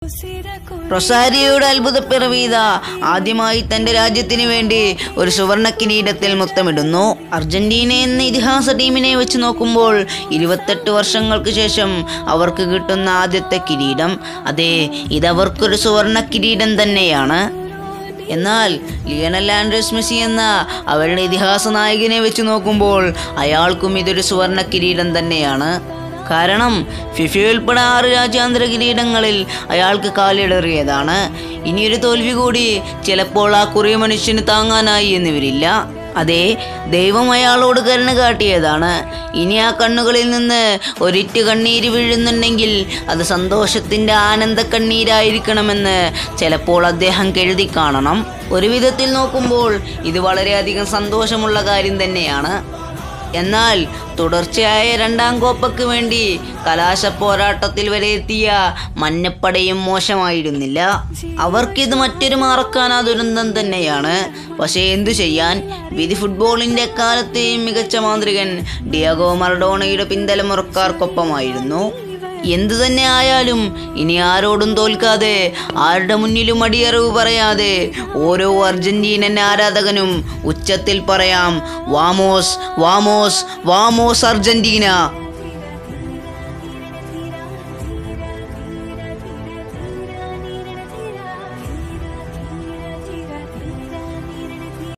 റൊസാരിയോയുടെ അത്ഭുത പിറവീത ആദ്യമായി തന്റെ രാജ്യത്തിന് വേണ്ടി ഒരു സുവർണ കിരീടത്തിൽ മുത്തമിടുന്നു അർജന്റീന എന്ന ഇതിഹാസ ടീമിനെ വെച്ച് നോക്കുമ്പോൾ ഇരുപത്തെട്ട് വർഷങ്ങൾക്ക് ശേഷം അവർക്ക് കിട്ടുന്ന ആദ്യത്തെ കിരീടം അതെ ഇതവർക്കൊരു സുവർണ കിരീടം തന്നെയാണ് എന്നാൽ ലിയണൽ ആൻഡ്രസ് മെസ്സി എന്ന അവരുടെ ഇതിഹാസ നായകനെ വെച്ച് നോക്കുമ്പോൾ അയാൾക്കും ഇതൊരു സുവർണ കിരീടം തന്നെയാണ് കാരണം ഫിഫ ഉൾപ്പെടെ ആറ് രാജ്യാന്തര കിരീടങ്ങളിൽ അയാൾക്ക് കാലിടറിയതാണ് ഇനിയൊരു തോൽവി കൂടി ചിലപ്പോൾ ആ കുറിയ മനുഷ്യന് താങ്ങാനായി എന്ന് വരില്ല അതെ ദൈവം അയാളോട് കരുണ കാട്ടിയതാണ് ഇനി ആ കണ്ണുകളിൽ നിന്ന് ഒരിറ്റ് കണ്ണീര് വീഴുന്നുണ്ടെങ്കിൽ അത് സന്തോഷത്തിൻ്റെ ആനന്ദ കണ്ണീരായിരിക്കണമെന്ന് ചിലപ്പോൾ അദ്ദേഹം കരുതി കാണണം ഒരു വിധത്തിൽ നോക്കുമ്പോൾ ഇത് വളരെയധികം സന്തോഷമുള്ള കാര്യം തന്നെയാണ് എന്നാൽ തുടർച്ചയായ രണ്ടാം കോപ്പയ്ക്ക് വേണ്ടി കലാശ പോരാട്ടത്തിൽ വരെ എത്തിയ മഞ്ഞപ്പടയും മോശമായിരുന്നില്ല അവർക്കിത് മറ്റൊരു മറക്കാനാ ദുരന്തം തന്നെയാണ് പക്ഷേ എന്തു ചെയ്യാൻ വിധി ഫുട്ബോളിൻ്റെ എക്കാലത്തെയും മികച്ച മാന്ത്രികൻ ഡിയാഗോ മറഡോണയുടെ പിന്തലമുറക്കാർക്കൊപ്പമായിരുന്നു എന്തു തന്നെ ആയാലും ഇനി ആരോടും തോൽക്കാതെ ആരുടെ മുന്നിലും അടിയറവ് പറയാതെ ഓരോ അർജന്റീനൻ ആരാധകനും ഉച്ചത്തിൽ പറയാം വാമോസ് വാമോസ് വാമോസ് അർജന്റീന